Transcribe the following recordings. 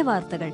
വാർത്തകൾ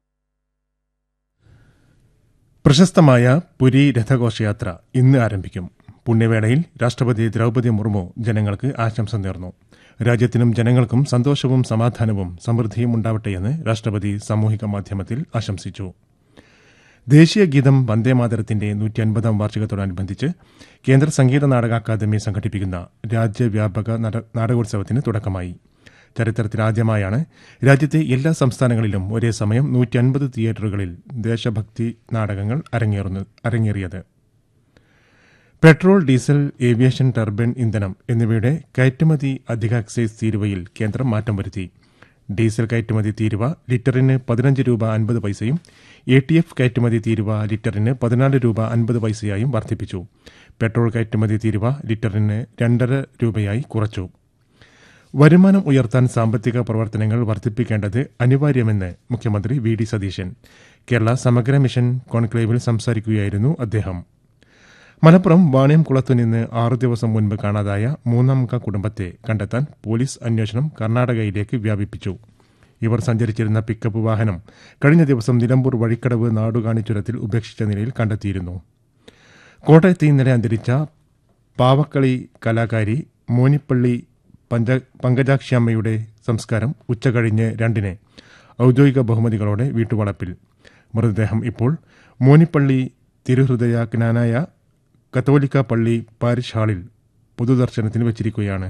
പ്രശസ്തമായ പുരി രഥഘോഷയാത്ര ഇന്ന് ആരംഭിക്കും പുണ്യവേളയിൽ രാഷ്ട്രപതി ദ്രൗപദി മുർമു ജനങ്ങൾക്ക് ആശംസ നേർന്നു രാജ്യത്തിനും ജനങ്ങൾക്കും സന്തോഷവും സമാധാനവും സമൃദ്ധിയും ഉണ്ടാവട്ടെയെന്ന് രാഷ്ട്രപതി സാമൂഹിക മാധ്യമത്തിൽ ആശംസിച്ചു ദേശീയ ഗീതം വന്ദേമാതരത്തിന്റെ നൂറ്റി അൻപതാം വാർഷികത്തോടനുബന്ധിച്ച് കേന്ദ്ര സംഗീത നാടക അക്കാദമി സംഘടിപ്പിക്കുന്ന രാജ്യവ്യാപക നട- നാടകോത്സവത്തിന് തുടക്കമായി ചരിത്രത്തിലാദ്യമായാണ് രാജ്യത്തെ എല്ലാ സംസ്ഥാനങ്ങളിലും ഒരേ സമയം നൂറ്റി അൻപത് തിയേറ്ററുകളിൽ ദേശഭക്തി നാടകങ്ങൾ അരങ്ങേറുന്ന- അരങ്ങേറിയത് പെട്രോൾ ഡീസൽ ഏവിയേഷൻ ടർബൈൻ ഇന്ധനം എന്നിവയുടെ കയറ്റുമതി അധിക എക്സൈസ് തീരുവയിൽ കേന്ദ്രം മാറ്റം വരുത്തി ഡീസൽ കയറ്റുമതി തീരുവ ലിറ്ററിന് പതിനഞ്ച് രൂപ അൻപത് പൈസയും എ ടി എഫ് കയറ്റുമതി തീരുവ ലിറ്ററിന് പതിനാല് രൂപ അൻപത് പൈസയായും വർദ്ധിപ്പിച്ചു പെട്രോൾ കയറ്റുമതി തീരുവ ലിറ്ററിന് രണ്ടര രൂപയായി കുറച്ചു വരുമാനം ഉയർത്താൻ സാമ്പത്തിക പ്രവർത്തനങ്ങൾ വർദ്ധിപ്പിക്കേണ്ടത് അനിവാര്യമെന്ന് മുഖ്യമന്ത്രി വി ഡി സതീശൻ കേരള സമഗ്ര മിഷൻ കോൺക്ലേവിൽ സംസാരിക്കുകയായിരുന്നു അദ്ദേഹം മലപ്പുറം വാണിയംകുളത്തു നിന്ന് ആറു ദിവസം മുൻപ് കാണാതായ മൂന്നാമംഗ കുടുംബത്തെ കണ്ടെത്താൻ പോലീസ് അന്വേഷണം കർണാടകയിലേക്ക് വ്യാപിപ്പിച്ചു ഇവർ സഞ്ചരിച്ചിരുന്ന പിക്കപ്പ് വാഹനം കഴിഞ്ഞ ദിവസം നിലമ്പൂർ വഴിക്കടവ് നാടുകാണി ചുരത്തിൽ ഉപേക്ഷിച്ച നിലയിൽ കണ്ടെത്തിയിരുന്നു കോട്ടയത്ത് ഇന്നലെ അന്തരിച്ച പാവക്കളി കലാകാരി മോനിപ്പള്ളി പഞ്ച പങ്കജാക്ഷിയമ്മയുടെ സംസ്കാരം ഉച്ചകഴിഞ്ഞ് രണ്ടിന് ഔദ്യോഗിക ബഹുമതികളോടെ വീട്ടുവളപ്പിൽ മൃതദേഹം ഇപ്പോൾ മോനിപ്പള്ളി തിരുഹൃദയ ജ്ഞാനായ കത്തോലിക്ക പള്ളി പാരിഷ് ഹാളിൽ പൊതുദർശനത്തിന് വെച്ചിരിക്കുകയാണ്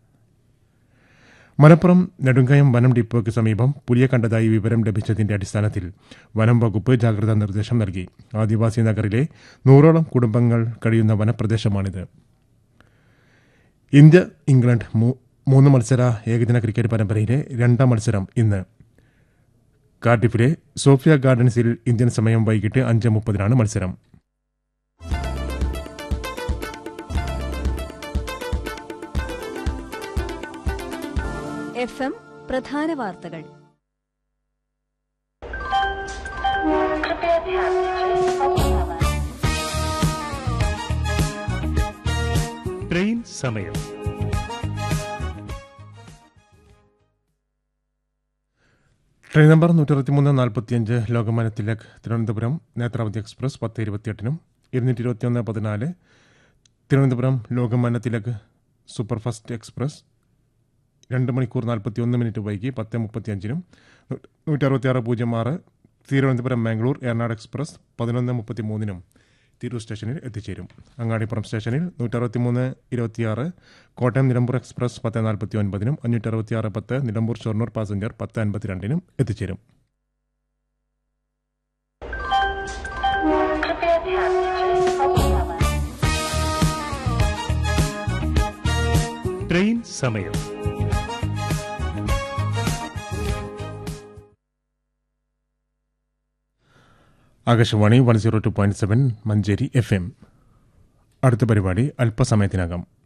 മലപ്പുറം നെടുങ്കയം വനം ഡിപ്പോയ്ക്ക് സമീപം പുലിയെ കണ്ടതായി വിവരം ലഭിച്ചതിന്റെ അടിസ്ഥാനത്തിൽ വനം വകുപ്പ് ജാഗ്രതാ നിർദ്ദേശം നൽകി ആദിവാസി നഗറിലെ നൂറോളം കുടുംബങ്ങൾ കഴിയുന്ന വനപ്രദേശമാണിത് ഇന്ത്യ ഇംഗ്ലണ്ട് മൂ- മൂന്ന് മത്സര ഏകദിന ക്രിക്കറ്റ് പരമ്പരയിലെ രണ്ടാം മത്സരം ഇന്ന് കാർഡിഫിലെ സോഫിയ ഗാർഡൻസിൽ ഇന്ത്യൻ സമയം വൈകിട്ട് അഞ്ച് മുപ്പതിനാണ് മത്സരം എഫ് എം പ്രധാന വാർത്തകൾ ട്രെയിൻ സമയം ട്രെയിൻ നമ്പർ നൂറ്റിരുപത്തിമൂന്ന് നാൽപ്പത്തിയഞ്ച് ലോകമാന്യ തിലക് തിരുവനന്തപുരം നേത്രാവതി എക്സ്പ്രസ് പത്ത് ഇരുപത്തിയെട്ടിനും ഇരുന്നൂറ്റി ഇരുപത്തിയൊന്ന് പതിനാല് തിരുവനന്തപുരം ലോകമാന്യ തിലക് സൂപ്പർഫാസ്റ്റ് എക്സ്പ്രസ് രണ്ട് മണിക്കൂർ നാൽപ്പത്തിയൊന്ന് മിനിറ്റ് വൈകി പത്ത് മുപ്പത്തിയഞ്ചിനും നൂറ്റി അറുപത്തിയാറ് പൂജ്യം ആറ് തിരുവനന്തപുരം മാംഗ്ലൂർ എറണാട് എക്സ്പ്രസ് പതിനൊന്ന് മുപ്പത്തി മൂന്നിനും തിരൂർ സ്റ്റേഷനിൽ എത്തിച്ചേരും അങ്ങാടിപ്പുറം സ്റ്റേഷനിൽ നൂറ്ററുപത്തിമൂന്ന് ഇരുപത്തിയാറ് കോട്ടയം നിലമ്പൂർ എക്സ്പ്രസ് പത്ത് നാൽപ്പത്തി ഒൻപതിനും അഞ്ഞൂറ്റി അറുപത്തിയാറ് പത്ത് നിലമ്പൂർ ഷൊർണൂർ പാസഞ്ചർ പത്ത് അൻപത്തിരണ്ടിനും എത്തിച്ചേരും ട്രെയിൻ സമയം Akashvani one zero two point seven Manjeri F M അടുത്ത പരിപാടി അല്പസമയത്തിനകം